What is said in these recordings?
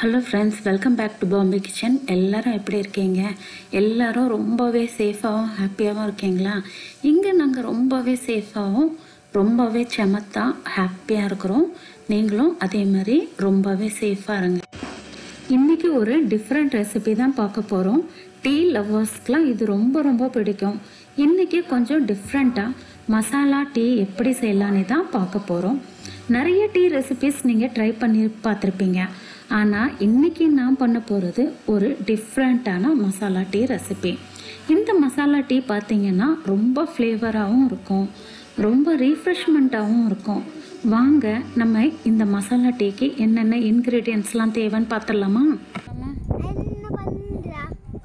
hello friends welcome back to Bombay kitchen எல்லாரும் எப்படி இருக்கீங்க எல்லாரும் ரொம்பவே சேஃபாகவும் ஹாப்பியாகவும் இருக்கீங்களா இங்கே நாங்கள் ரொம்பவே சேஃபாகவும் ரொம்பவே செமத்தா ஹாப்பியாக இருக்கிறோம் நீங்களும் அதே மாதிரி ரொம்பவே சேஃபாக இருங்க இன்றைக்கி ஒரு டிஃப்ரெண்ட் ரெசிபி தான் பார்க்க போகிறோம் டீ லவ்வர்ஸ்க்குலாம் இது ரொம்ப ரொம்ப பிடிக்கும் இன்றைக்கி கொஞ்சம் டிஃப்ரெண்ட்டாக மசாலா டீ எப்படி செய்யலான்னு தான் பார்க்க போகிறோம் நிறைய டீ ரெசிபிஸ் நீங்கள் ட்ரை பண்ணி பார்த்துருப்பீங்க ஆனால் இன்றைக்கி நான் பண்ண போகிறது ஒரு டிஃப்ரெண்ட்டான மசாலா டீ ரெசிபி இந்த மசாலா டீ பார்த்தீங்கன்னா ரொம்ப ஃப்ளேவராகவும் இருக்கும் ரொம்ப ரீஃப்ரெஷ்மெண்ட்டாகவும் இருக்கும் வாங்க நம்ம இந்த மசாலா டீக்கு என்னென்ன இன்க்ரீடியன்ஸ்லாம் தேவைன்னு பார்த்துடலாமா என்ன பண்றா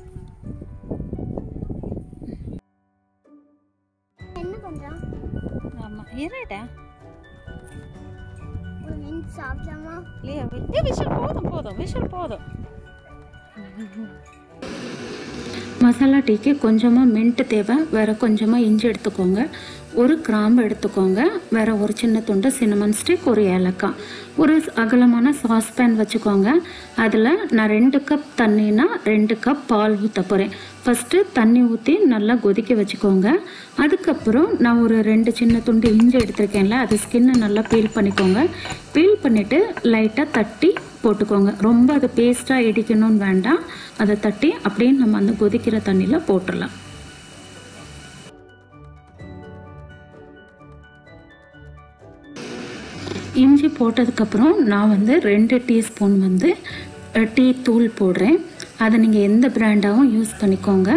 என்ன பண்றா ஆமாம் இருடா ஒரு மீன் சாப்பிடலாமா இல்லையா ஏ விஷல் போதும் போதும் விஷல் போதும் மசாலா டீக்கு கொஞ்சமாக மின்ட்டு தேவை வேறு கொஞ்சமாக இஞ்சி எடுத்துக்கோங்க ஒரு கிராம்பு எடுத்துக்கோங்க வேறு ஒரு சின்ன துண்டு சின்னமன் ஸ்டிக் ஒரு ஏலக்காய் ஒரு அகலமான சாஸ்பேன் வச்சுக்கோங்க அதில் நான் ரெண்டு கப் தண்ணினா ரெண்டு கப் பால் ஊற்ற போகிறேன் ஃபஸ்ட்டு தண்ணி ஊற்றி நல்லா கொதிக்க வச்சுக்கோங்க அதுக்கப்புறம் நான் ஒரு ரெண்டு சின்ன துண்டு இஞ்சி எடுத்திருக்கேன்ல அது ஸ்கின்னை நல்லா பீல் பண்ணிக்கோங்க பீல் பண்ணிவிட்டு லைட்டாக தட்டி போட்டுக்கோங்க ரொம்ப அது பேஸ்ட்டாக இடிக்கணும்னு வேண்டாம் அதை தட்டி அப்படியே நம்ம அந்த கொதிக்கிற தண்ணியில் போட்டுடலாம் இஞ்சி போட்டதுக்கப்புறம் நான் வந்து ரெண்டு டீஸ்பூன் வந்து அஹ், டீ தூள் போடுறேன் அதை நீங்கள் எந்த பிராண்டாகவும் யூஸ் பண்ணிக்கோங்க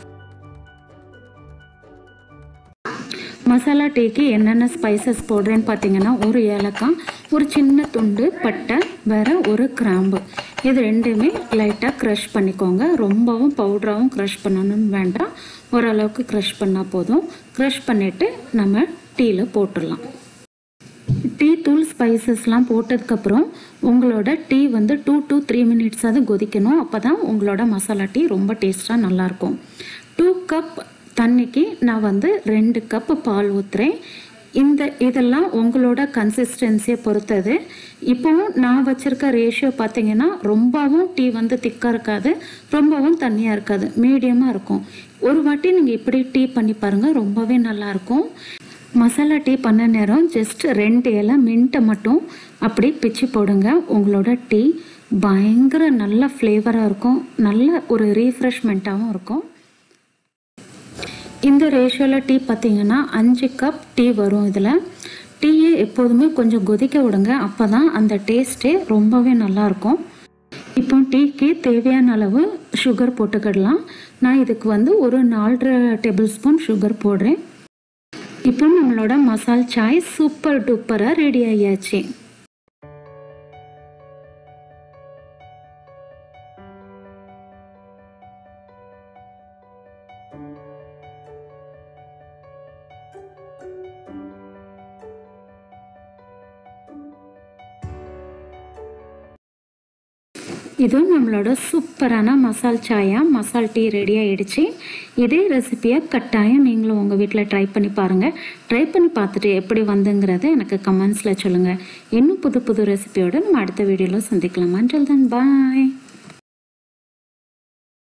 மசாலா டீக்கு என்னென்ன ஸ்பைசஸ் போடுறேன்னு பார்த்தீங்கன்னா ஒரு ஏலக்காய் ஒரு சின்ன துண்டு பட்டை வேற ஒரு கிராம்பு இது ரெண்டுமே லைட்டாக க்ரஷ் பண்ணிக்கோங்க ரொம்பவும் பவுடராகவும் க்ரஷ் பண்ணணும்னு வேண்டாம் ஓரளவுக்கு க்ரஷ் பண்ணால் போதும் க்ரஷ் பண்ணிவிட்டு நம்ம டீயில் போட்டுடலாம் டீ தூள் ஸ்பைசஸ்லாம் போட்டதுக்கப்புறம் உங்களோட டீ வந்து டூ டு த்ரீ மினிட்ஸாவது கொதிக்கணும் அப்போ தான் உங்களோட மசாலா டீ ரொம்ப டேஸ்ட்டாக நல்லாயிருக்கும் டூ கப் தண்ணிக்கு நான் வந்து ரெண்டு கப் பால் ஊற்றுறேன் இந்த இதெல்லாம் உங்களோட கன்சிஸ்டன்சியை பொறுத்தது இப்போவும் நான் வச்சுருக்க ரேஷியோ பார்த்தீங்கன்னா ரொம்பவும் டீ வந்து திக்காக இருக்காது ரொம்பவும் தண்ணியாக இருக்காது மீடியமாக இருக்கும் ஒரு வாட்டி நீங்கள் இப்படி டீ பண்ணி பாருங்கள் ரொம்பவே நல்லாயிருக்கும் மசாலா டீ பண்ண நேரம் ஜஸ்ட் ரெண்டு இலை மின்ட்டை மட்டும் அப்படி பிச்சு போடுங்க உங்களோட டீ பயங்கர நல்ல ஃப்ளேவராக இருக்கும் நல்ல ஒரு ரீஃப்ரெஷ்மெண்ட்டாகவும் இருக்கும் இந்த ரேஷியோவில் டீ பார்த்தீங்கன்னா அஞ்சு கப் டீ வரும் இதில் டீயை எப்போதுமே கொஞ்சம் கொதிக்க விடுங்க அப்போ தான் அந்த டேஸ்ட்டே ரொம்பவே நல்லாயிருக்கும் இப்போ டீக்கு தேவையான அளவு சுகர் போட்டுக்கிடலாம் நான் இதுக்கு வந்து ஒரு நாலரை டேபிள் ஸ்பூன் சுகர் போடுறேன் இப்போ நம்மளோட மசால் சாய் சூப்பர் டூப்பராக ரெடி ஆகியாச்சு இது நம்மளோட சூப்பரான மசால் சாயா மசால் டீ ரெடி ஆயிடுச்சு இதே ரெசிபியை கட்டாயம் நீங்களும் உங்கள் வீட்டில் ட்ரை பண்ணி பாருங்கள் ட்ரை பண்ணி பார்த்துட்டு எப்படி வந்துங்கிறத எனக்கு கமெண்ட்ஸில் சொல்லுங்கள் இன்னும் புது புது ரெசிபியோட நம்ம அடுத்த வீடியோவில் சந்திக்கலாம் அஞ்சல் தான் பாய்